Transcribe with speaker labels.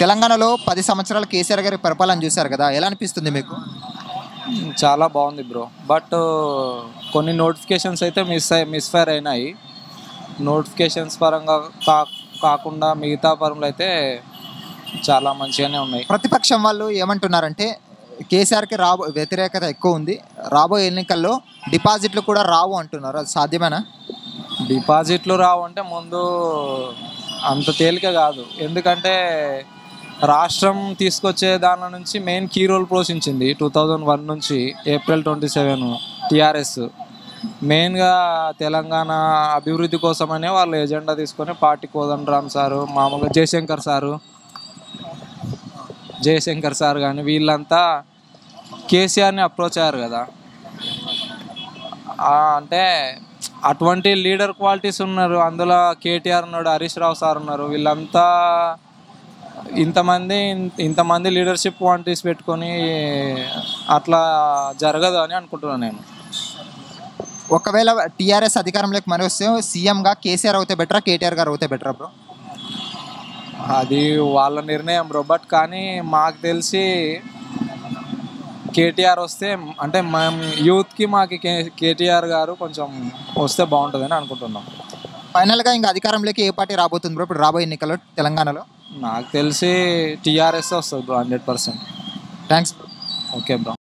Speaker 1: తెలంగాణలో పది సంవత్సరాలు కేసీఆర్ గారి పరిపాలన చూశారు కదా ఎలా అనిపిస్తుంది మీకు
Speaker 2: చాలా బాగుంది బ్రో బట్ కొన్ని నోటిఫికేషన్స్ అయితే మిస్ అయి మిస్ఫైర్ అయినాయి నోటిఫికేషన్స్ పరంగా కా కాకుండా మిగతా పరంలో అయితే చాలా మంచిగానే ఉన్నాయి
Speaker 1: ప్రతిపక్షం వాళ్ళు ఏమంటున్నారంటే కేసీఆర్కి రాబో వ్యతిరేకత ఎక్కువ ఉంది రాబోయే ఎన్నికల్లో డిపాజిట్లు కూడా రావు అంటున్నారు అది సాధ్యమేనా
Speaker 2: డిపాజిట్లు రావంటే ముందు అంత తేలిక కాదు ఎందుకంటే రాష్ట్రం తీసుకొచ్చే దాని నుంచి మెయిన్ కీ రోల్ పోషించింది టూ థౌజండ్ వన్ నుంచి ఏప్రిల్ ట్వంటీ సెవెన్ టీఆర్ఎస్ మెయిన్గా తెలంగాణ అభివృద్ధి కోసమనే వాళ్ళు ఎజెండా తీసుకొని పార్టీ కోదండరామ్ సారు మామూలుగా జయశంకర్ సారు జయశంకర్ సార్ కానీ వీళ్ళంతా కేసీఆర్ని అప్రోచ్ అయ్యారు కదా ఆ, అంటే అటువంటి లీడర్ క్వాలిటీస్ ఉన్నారు అందులో కేటీఆర్ ఉన్నాడు హరీష్ రావు సార్ ఉన్నారు వీళ్ళంతా ఇంతమంది ఇంతమంది లీడర్షిప్ క్వాలిటీస్ పెట్టుకొని అట్లా జరగదు అని అనుకుంటున్నాను నేను
Speaker 1: ఒకవేళ టీఆర్ఎస్ అధికారంలోకి మరి వస్తే సీఎంగా కేసీఆర్ అవుతే బెటరా కేటీఆర్ గారు అవుతే బెటరా బ్రో
Speaker 2: అది వాళ్ళ నిర్ణయం బ్రో బట్ కానీ మాకు తెలిసి కేటీఆర్ వస్తే అంటే మేము యూత్కి మాకు కే కేటీఆర్ గారు కొంచెం వస్తే బాగుంటుందని అనుకుంటున్నాం
Speaker 1: ఫైనల్గా ఇంకా అధికారంలోకి ఏ పార్టీ రాబోతుంది బ్రో ఇప్పుడు రాబోయే ఎన్నికల్లో తెలంగాణలో
Speaker 2: నాకు తెలిసి టీఆర్ఎస్ వస్తుంది bro hundred percent
Speaker 1: thanks
Speaker 2: okay bro